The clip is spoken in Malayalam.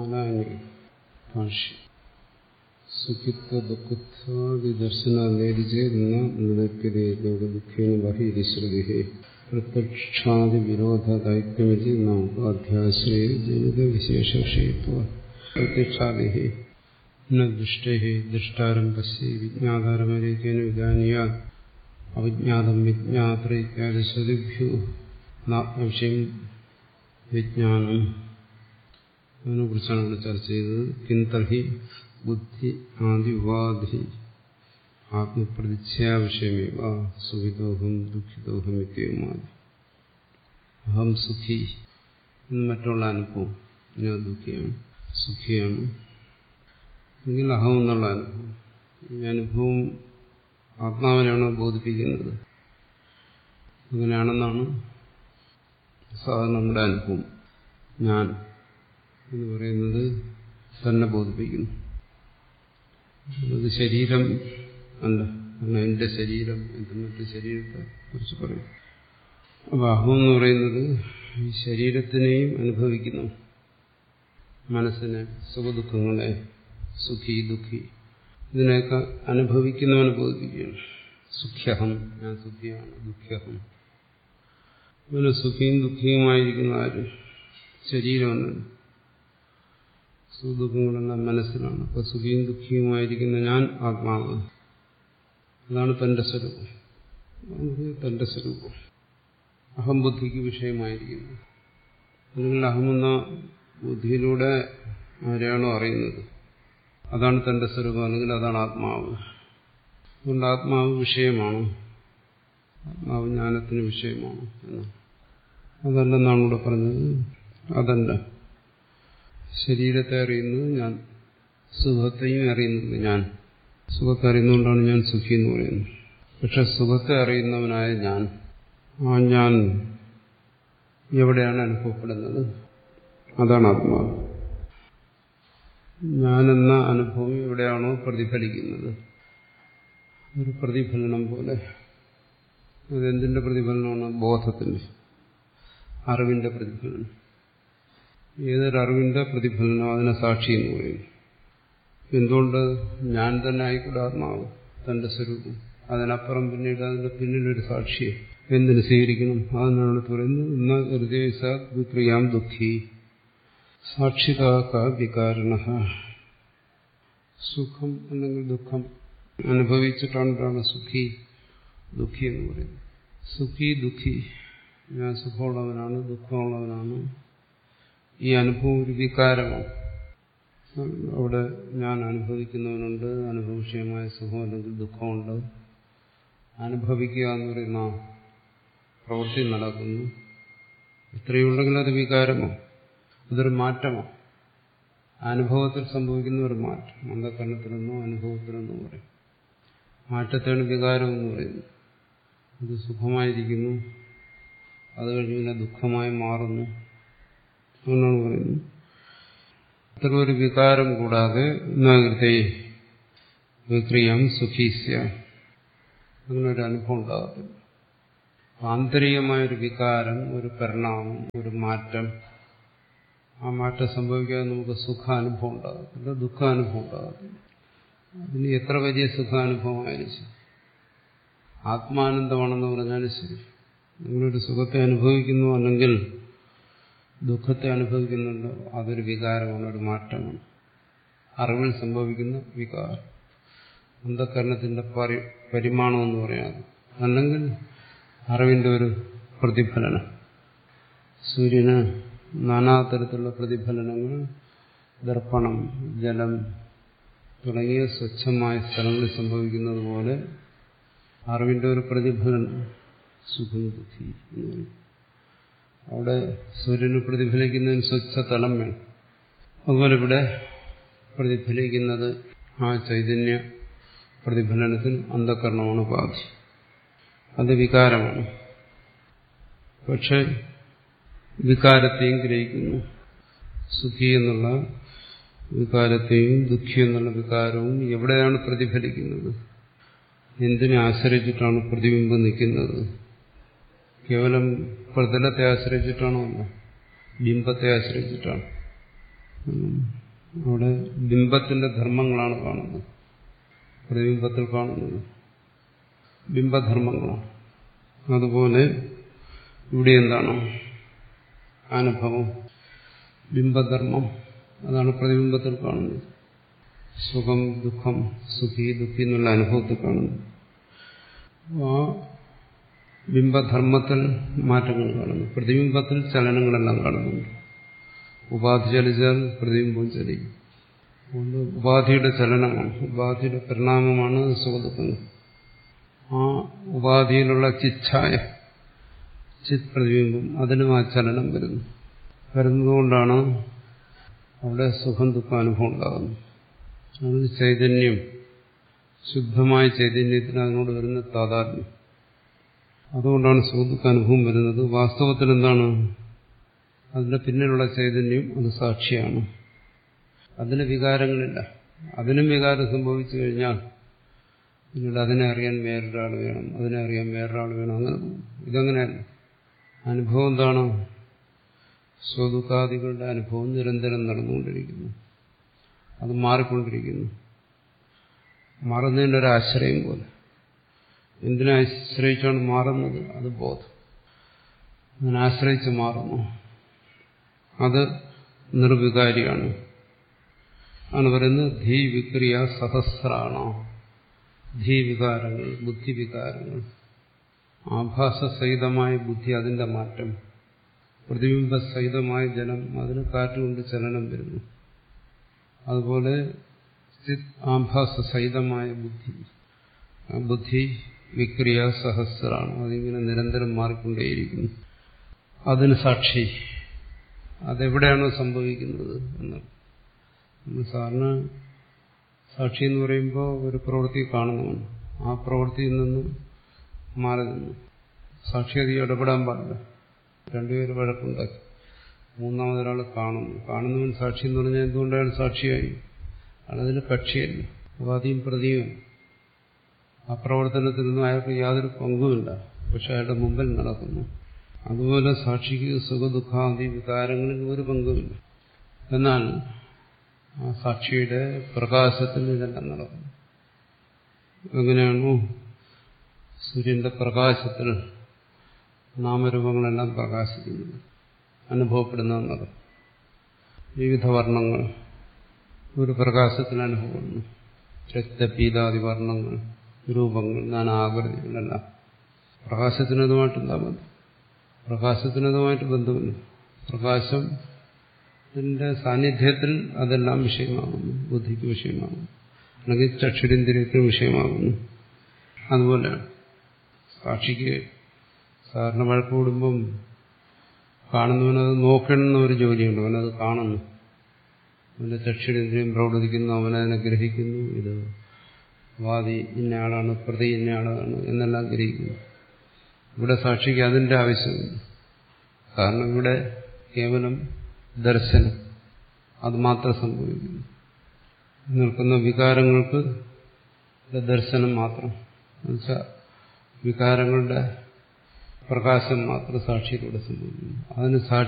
നാലാനി ഭാഷ്യം സുഖിത്വ ദുഃഖത്വാദി ദർശനാലേരിചേരുന്ന നിലയ്ക്കതേ ലോകദുഃഖേന ബഹിരി ശ്രുതി പ്രത്യക്ഷാദി വിരോധ ദൈത്യമിതി ഉപാധ്യാശ്രയ ജനിത വിശേഷ വിഷയത്വ പ്രത്യക്ഷാദി ന ദുഷ്ടേ ദൃഷ്ടാരംഭസ്യ വിജ്ഞാതാരമരേക്കേന വിജാനീയ അവിജ്ഞാതം വിജ്ഞാത്ര ഇത്യാദി ശ്രുതിഭ്യോ നാത്മവിഷയം വിജ്ഞാനം അതിനെക്കുറിച്ചാണ് ഇവിടെ ചർച്ച ചെയ്തത് കിന്തർഹി ബുദ്ധി ആദി ഉപാധി ആത്മപ്രതിച്ഛയാവിഷയമേവ സുഖിതോഹം ദുഃഖിതോഹം ഇത്യവുമാതി അഹം സുഖി എന്ന് മറ്റുള്ള അനുഭവം ഞാൻ ദുഃഖിയാണ് സുഖിയാണ് എങ്കിൽ അഹം എന്നുള്ള അനുഭവം ഈ അനുഭവം ആത്മാവിനാണ് ബോധിപ്പിക്കുന്നത് അങ്ങനെയാണെന്നാണ് സാധാരണ നമ്മുടെ അനുഭവം ഞാൻ എന്ന് പറയുന്നത് തന്നെ ബോധിപ്പിക്കുന്നു അത് ശരീരം അല്ല കാരണം എന്റെ ശരീരം എന്റെ മറ്റു ശരീരത്തെ കുറിച്ച് പറയും അപ്പൊ അഹം എന്ന് പറയുന്നത് ഈ ശരീരത്തിനെയും അനുഭവിക്കുന്നു മനസ്സിനെ സുഖദുഃഖങ്ങളെ സുഖി ദുഃഖി ഇതിനെയൊക്കെ അനുഭവിക്കുന്നവനെ ബോധിപ്പിക്കുകയാണ് സുഖ്യഹം ഞാൻ സുഖിയാണ് ദുഃഖ്യഹം അങ്ങനെ സുഖിയും ദുഃഖിയുമായിരിക്കുന്ന ആര് ശരീരമെന്നാണ് സുഖദുഃഖങ്ങളെല്ലാം മനസ്സിലാണ് അപ്പൊ സുഖിയും ദുഃഖിയുമായിരിക്കുന്ന ഞാൻ ആത്മാവ് അതാണ് തന്റെ സ്വരൂപം തന്റെ സ്വരൂപം അഹംബുദ്ധിക്ക് വിഷയമായിരിക്കുന്നു അല്ലെങ്കിൽ അഹമെന്ന ബുദ്ധിയിലൂടെ ആരെയാണോ അറിയുന്നത് അതാണ് തന്റെ സ്വരൂപം അല്ലെങ്കിൽ അതാണ് ആത്മാവ് അതുകൊണ്ട് ആത്മാവ് വിഷയമാണ് ആത്മാവ് ജ്ഞാനത്തിന് വിഷയമാണ് എന്ന് അതല്ലെന്നാണ് ഇവിടെ പറഞ്ഞത് അതല്ല ശരീരത്തെ അറിയുന്നത് ഞാൻ സുഖത്തെയും അറിയുന്നത് ഞാൻ സുഖത്തെ അറിയുന്നതുകൊണ്ടാണ് ഞാൻ സുഖി എന്ന് പറയുന്നത് പക്ഷെ സുഖത്തെ അറിയുന്നവനായ ഞാൻ ആ ഞാൻ എവിടെയാണ് അനുഭവപ്പെടുന്നത് അതാണ് ആത്മാവ് ഞാനെന്ന അനുഭവം എവിടെയാണോ പ്രതിഫലിക്കുന്നത് ഒരു പ്രതിഫലനം പോലെ അതെന്തിന്റെ പ്രതിഫലനമാണ് ബോധത്തിന്റെ അറിവിന്റെ പ്രതിഫലനം ഏതൊരറിവിന്റെ പ്രതിഫലനം അതിനെ സാക്ഷി എന്ന് പറയുന്നു എന്തുകൊണ്ട് ഞാൻ തന്നെ ആയിക്കൂടെ ആത്മാവ് തന്റെ സ്വരൂപം അതിനപ്പുറം പിന്നീട് അതിന്റെ പിന്നിലൊരു സാക്ഷിയെ എന്തിനു സ്വീകരിക്കണം അതെന്നാണ് പറയുന്നത് ഇന്ന ഹൃദയസാത്വിക്രിയാം ദുഃഖി സാക്ഷിതാക്ക വികാരണ സുഖം അല്ലെങ്കിൽ ദുഃഖം അനുഭവിച്ചിട്ടാണ് സുഖി ദുഃഖി എന്ന് പറയുന്നത് സുഖി ദുഃഖി ഞാൻ സുഖമുള്ളവനാണ് ദുഃഖമുള്ളവനാണ് ഈ അനുഭവം ഒരു വികാരമാണ് അവിടെ ഞാൻ അനുഭവിക്കുന്നവനുണ്ട് അനുഭവവിഷയമായ സുഖം അല്ലെങ്കിൽ ദുഃഖമുണ്ട് അനുഭവിക്കുക എന്ന് പറയുന്ന പ്രവൃത്തി നടക്കുന്നു ഇത്രയുണ്ടെങ്കിൽ അത് വികാരമോ അതൊരു മാറ്റമോ അനുഭവത്തിൽ സംഭവിക്കുന്ന ഒരു മാറ്റം അന്ധകരണത്തിലെന്നോ അനുഭവത്തിലെന്നോ പറയും മാറ്റത്തെയാണ് വികാരം എന്ന് പറയുന്നത് അത് സുഖമായിരിക്കുന്നു അത് കഴിഞ്ഞ് പിന്നെ ദുഃഖമായി മാറുന്നു എന്നാണ് പറയുന്നത് അത്ര ഒരു വികാരം കൂടാതെ നാഗൃത്തെ വിക്രിയം സുഖീസ്യ അങ്ങനെ ഒരു അനുഭവം ഉണ്ടാകത്തില്ല ആന്തരികമായൊരു വികാരം ഒരു പരിണാമം ഒരു മാറ്റം ആ മാറ്റം സംഭവിക്കാതെ നമുക്ക് സുഖാനുഭവം ഉണ്ടാകത്തില്ല ദുഃഖാനുഭവം ഉണ്ടാകത്തില്ല അതിന് എത്ര വലിയ സുഖാനുഭവമായാലും ശരി ആത്മാനന്ദമാണെന്ന് പറഞ്ഞാലും ശരി നിങ്ങളൊരു സുഖത്തെ അനുഭവിക്കുന്നു അല്ലെങ്കിൽ ദുഃഖത്തെ അനുഭവിക്കുന്നുണ്ടോ അതൊരു വികാരമാണ് ഒരു മാറ്റമാണ് അറിവിൽ സംഭവിക്കുന്ന വികാരം അന്ധകരണത്തിന്റെ പരിമാണം എന്ന് പറയാതെ അല്ലെങ്കിൽ അറിവിന്റെ ഒരു പ്രതിഫലനം സൂര്യന് നാനാതരത്തിലുള്ള പ്രതിഫലനങ്ങൾ ദർപ്പണം ജലം തുടങ്ങിയ സ്വച്ഛമായ സ്ഥലങ്ങളിൽ സംഭവിക്കുന്നത് പോലെ അറിവിന്റെ ഒരു പ്രതിഫലനം സുഖം ദുഃഖി എന്ന് പറയും അവിടെ സൂര്യന് പ്രതിഫലിക്കുന്നതിന് സ്വച്ഛ തലം വേണം അതുപോലെ ഇവിടെ പ്രതിഫലിക്കുന്നത് ആ ചൈതന്യ പ്രതിഫലനത്തിന് അന്ധകരണമാണ് ഉപാധി അത് വികാരമാണ് പക്ഷെ വികാരത്തെയും ഗ്രഹിക്കുന്നു സുഖി എന്നുള്ള വികാരത്തെയും ദുഃഖി എന്നുള്ള വികാരവും എവിടെയാണ് പ്രതിഫലിക്കുന്നത് എന്തിനെ ആശ്രയിച്ചിട്ടാണ് പ്രതിബിംബം നിൽക്കുന്നത് കേവലം പ്രതലത്തെ ആശ്രയിച്ചിട്ടാണോ അല്ല ബിംബത്തെ ആശ്രയിച്ചിട്ടാണ് അവിടെ ബിംബത്തിന്റെ ധർമ്മങ്ങളാണ് കാണുന്നത് പ്രതിബിംബത്തിൽ കാണുന്നത് ബിംബധർമ്മങ്ങളാണ് അതുപോലെ ഇവിടെ എന്താണ് അനുഭവം ബിംബധർമ്മം അതാണ് പ്രതിബിംബത്തിൽ കാണുന്നത് സുഖം ദുഃഖം സുഖി ദുഃഖി എന്നുള്ള അനുഭവത്തിൽ കാണുന്നു ആ ബിംബധർമ്മത്തിൽ മാറ്റങ്ങൾ കാണുന്നു പ്രതിബിംബത്തിൽ ചലനങ്ങളെല്ലാം കാണുന്നുണ്ട് ഉപാധി ചലിച്ചാൽ പ്രതിബിംബം ചലിക്കും അതുകൊണ്ട് ഉപാധിയുടെ ചലനമാണ് ഉപാധിയുടെ പരിണാമമാണ് സുഖദുഃഖങ്ങൾ ആ ഉപാധിയിലുള്ള ചിച്ഛായ ചിത് പ്രതിബിംബം അതിനും ആ ചലനം വരുന്നു വരുന്നതുകൊണ്ടാണ് അവിടെ സുഖം ദുഃഖം അനുഭവം ഉണ്ടാകുന്നത് അതിന് ചൈതന്യം ശുദ്ധമായ ചൈതന്യത്തിന് അതിനോട് വരുന്ന താതാത്മ്യം അതുകൊണ്ടാണ് സുഖദുഃഖ അനുഭവം വരുന്നത് വാസ്തവത്തിൽ എന്താണ് അതിന്റെ പിന്നിലുള്ള ചൈതന്യം അത് സാക്ഷിയാണ് അതിന് വികാരങ്ങളില്ല അതിനും വികാരം സംഭവിച്ചു കഴിഞ്ഞാൽ പിന്നീട് അതിനെ അറിയാൻ വേറൊരാൾ വേണം അതിനെ അറിയാൻ വേറൊരാൾ വേണം അങ്ങനെ ഇതങ്ങനെയല്ല അനുഭവം എന്താണ് സ്വദുഃഖാദികളുടെ അനുഭവം നിരന്തരം നടന്നുകൊണ്ടിരിക്കുന്നു അത് മാറിക്കൊണ്ടിരിക്കുന്നു മാറുന്നതിൻ്റെ ഒരു ആശ്രയം പോലെ എന്തിനെ ആശ്രയിച്ചാണ് മാറുന്നത് അത് ബോധം അതിനാശ്രയിച്ച് മാറുന്നു അത് നിർവികാരിയാണ് ആണ് പറയുന്നത് ധീ വിക്രിയ സഹസ്രാണ ധീവികാരങ്ങൾ ബുദ്ധിവികാരങ്ങൾ ആഭാസസഹിതമായ ബുദ്ധി അതിന്റെ മാറ്റം പ്രതിബിംബസഹിതമായ ജലം അതിന് കാറ്റുകൊണ്ട് ചലനം വരുന്നു അതുപോലെ ആഭാസസഹിതമായ ബുദ്ധി ആ ബുദ്ധി വിക്രിയ സഹസ്രാണ് അതിങ്ങനെ നിരന്തരം മാറിക്കൊണ്ടേയിരിക്കുന്നു അതിന് സാക്ഷി അതെവിടെയാണോ സംഭവിക്കുന്നത് എന്നാണ് നമ്മൾ സാറിന് സാക്ഷി എന്ന് പറയുമ്പോൾ ഒരു പ്രവൃത്തി കാണുന്നവൻ ആ പ്രവൃത്തിയിൽ നിന്നും മാറി നിന്നു സാക്ഷി അധികം ഇടപെടാൻ പാടില്ല രണ്ടുപേര് വഴക്കുണ്ടാക്കി മൂന്നാമതൊരാൾ കാണുന്നു കാണുന്നവൻ സാക്ഷി എന്ന് പറഞ്ഞാൽ എന്തുകൊണ്ടാണ് സാക്ഷിയായി അയാളതിന് കക്ഷിയല്ല ഉപാധിയും പ്രതിയും ആ പ്രവർത്തനത്തിൽ നിന്നും അയാൾക്ക് യാതൊരു പങ്കുമില്ല പക്ഷെ അയാളുടെ മുമ്പിൽ നടക്കുന്നു അതുപോലെ സാക്ഷിക്ക് സുഖദുഃഖാദി വികാരങ്ങളിൽ ഒരു പങ്കുമില്ല എന്നാൽ ആ സാക്ഷിയുടെ പ്രകാശത്തിൽ ഇതെല്ലാം നടക്കുന്നു എങ്ങനെയാണോ സൂര്യന്റെ പ്രകാശത്തിൽ നാമരൂപങ്ങളെല്ലാം പ്രകാശിക്കുന്നത് അനുഭവപ്പെടുന്നത് വിവിധ വർണ്ണങ്ങൾ ഒരു പ്രകാശത്തിൽ അനുഭവപ്പെടുന്നു രക്തപീതാദി വർണ്ണങ്ങൾ രൂപങ്ങൾ നാനാകൃതികളെല്ലാം പ്രകാശത്തിനതുമായിട്ടെന്താ ബന്ധം പ്രകാശത്തിനതുമായിട്ട് ബന്ധമില്ല പ്രകാശത്തിന്റെ സാന്നിധ്യത്തിൽ അതെല്ലാം വിഷയമാകുന്നു ബുദ്ധിക്ക് വിഷയമാകുന്നു അല്ലെങ്കിൽ ചക്ഷുരേന്ദ്രിയത്തിന് വിഷയമാകുന്നു അതുപോലെ സാക്ഷിക്ക് സാധാരണ വഴക്ക് കൂടുമ്പം കാണുന്നവനത് നോക്കണമെന്ന ഒരു ജോലിയുണ്ട് അവനത് കാണുന്നു അവന്റെ ചക്ഷുരേന്ദ്രിയം പ്രവർത്തിക്കുന്നു അവനതിനെ ഗ്രഹിക്കുന്നു ഇത് വാദി ഇന്നയാളാണ് പ്രതി ഇന്നയാളാണ് എന്നെല്ലാം ഗ്രഹിക്കുന്നു ഇവിടെ സാക്ഷിക്ക് അതിന്റെ ആവശ്യമില്ല കാരണം ഇവിടെ കേവലം ദർശനം അത് മാത്രം സംഭവിക്കുന്നു നിൽക്കുന്ന വികാരങ്ങൾക്ക് ദർശനം മാത്രം എന്നുവെച്ചാൽ വികാരങ്ങളുടെ പ്രകാശം മാത്രം സാക്ഷിയിലൂടെ സംഭവിക്കുന്നു അതിന് സാക്ഷി